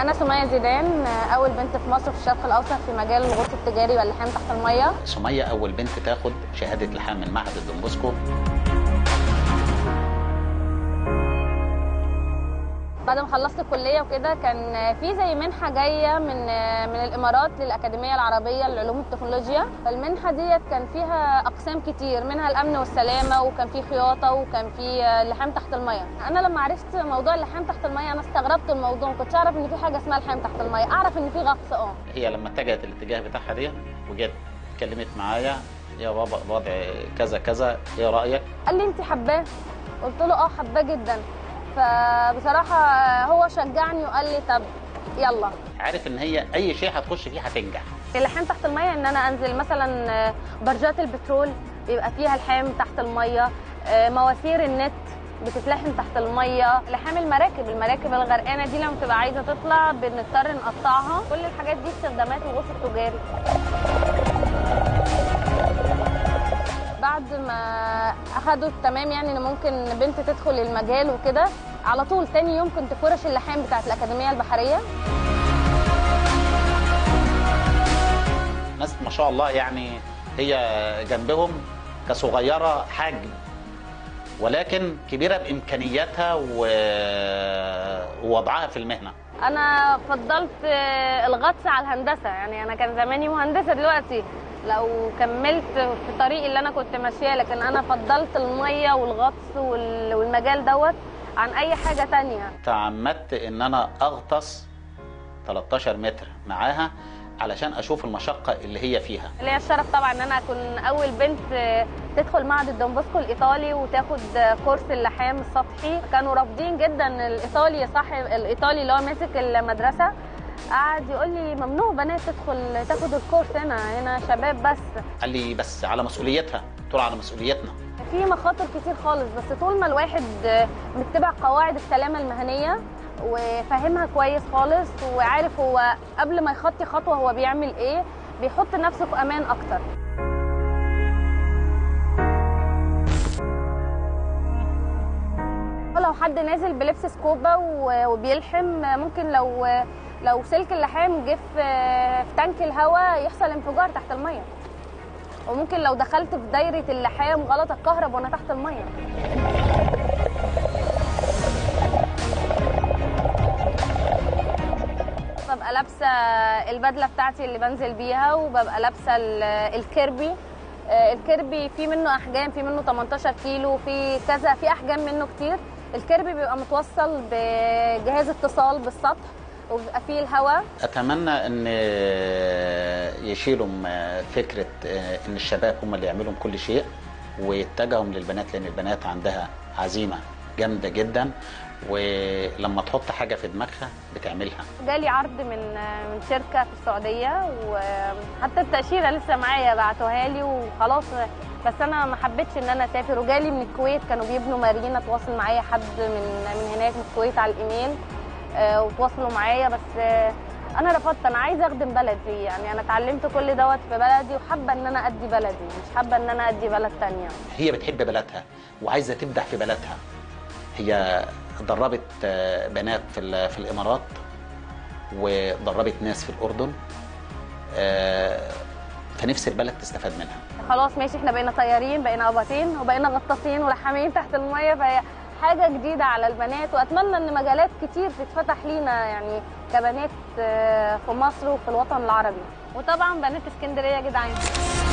انا سمية زيدان اول بنت في مصر في الشرق الاوسط في مجال الغوص التجاري واللحام تحت الميه سمية أول بنت تاخد شهادة لحام من معهد الدنبوسكو بعد ما خلصت الكليه وكده كان في زي منحه جايه من من الامارات للاكاديميه العربيه للعلوم والتكنولوجيا فالمنحه ديت كان فيها اقسام كتير منها الامن والسلامه وكان في خياطه وكان في لحام تحت الميه انا لما عرفت موضوع اللحام تحت الميه انا استغربت الموضوع ما كنتش اعرف ان في حاجه اسمها لحام تحت الميه اعرف ان في غطس اه هي لما اتجهت الاتجاه بتاعها دي وجت اتكلمت معايا يا بابا الوضع كذا كذا ايه رأيك؟ قال لي انت حباه قلت له اه حباه جدا فبصراحه هو شجعني وقال لي طب يلا عارف ان هي اي شيء هتخش فيه هتنجح اللحام تحت الميه ان انا انزل مثلا برجات البترول بيبقى فيها لحام تحت الميه مواسير النت بتتلحم تحت الميه لحام المراكب المراكب الغرقانه دي لما بتبقى عايزه تطلع بنضطر نقطعها كل الحاجات دي استخدامات الغوص التجاري بعد ما اخدوا التمام يعني ان ممكن بنت تدخل المجال وكده على طول تاني يوم كنت في ورش اللحام بتاعت الاكاديميه البحريه ناس ما شاء الله يعني هي جنبهم كصغيرة حجم ولكن كبيرة بإمكانياتها و- ووضعها في المهنة انا فضلت الغطس على الهندسه يعني انا كان زماني مهندسه دلوقتي لو كملت في الطريق اللي انا كنت ماشياه لكن انا فضلت الميه والغطس وال- والمجال دوت عن اي حاجه تانية تعمدت ان انا اغطس 13 متر معاها علشان اشوف المشقة اللي هي فيها ليا الشرف طبعا ان انا اكون اول بنت تدخل معهد الدومبوسكو الايطالي وتاخد كورس اللحام السطحي كانوا رافضين جدا الايطالي صاحب الايطالي اللي هو ماسك المدرسه قعد يقول لي ممنوع بنات تدخل تاخد الكورس هنا هنا شباب بس قال لي بس على مسؤوليتها قلت له على مسؤوليتنا في مخاطر كتير خالص بس طول ما الواحد متبع قواعد السلامه المهنيه وفاهمها كويس خالص وعارف هو قبل ما يخطي خطوه هو بيعمل ايه بيحط نفسه في امان اكتر لو حد نازل بلبس سكوبا و- وبيلحم ممكن لو لو سلك اللحام جه في في تانك الهواء يحصل انفجار تحت الميه وممكن لو دخلت في دايره اللحام غلط الكهرب وانا تحت الميه ببقى لابسه البدله بتاعتي اللي بنزل بيها وببقى لابسه ال- الكيربي آه، الكيربي في منه احجام في منه 18 كيلو في كذا في احجام منه كتير الكيربي بيبقى متوصل بجهاز اتصال بالسطح وبيبقى فيه الهواء اتمنى ان يشيلوا فكره ان الشباب هم اللي يعملوا كل شيء ويتجهوا للبنات لان البنات عندها عزيمه جامده جدا ولما تحط حاجه في دماغها بتعملها جالي عرض من من شركه في السعوديه وحتى التاشيره لسه معايا بعتوها لي وخلاص بس انا ما حبيتش ان انا اسافر وجالي من الكويت كانوا بيبنوا مارينا تواصل معايا حد من من هناك من الكويت على الايميل آه، وتواصلوا معايا بس آه، انا رفضت انا عايزه اخدم بلدي يعني انا اتعلمت كل دوت في بلدي وحابه ان انا ادي بلدي مش حابه ان انا ادي بلد تانية هي بتحب بلدها وعايزه تبدع في بلدها هي دربت آه، بنات في ال- في الامارات ودربت ناس في الاردن آه، فنفس البلد تستفاد منها خلاص ماشي احنا بقينا طيارين بقينا قباطين وبقينا غطاسين ولحامين تحت الميه فهي حاجه جديده على البنات واتمنى ان مجالات كتير تتفتح لينا يعني كبنات آه، في مصر وفي الوطن العربي وطبعا بنات اسكندريه جدعان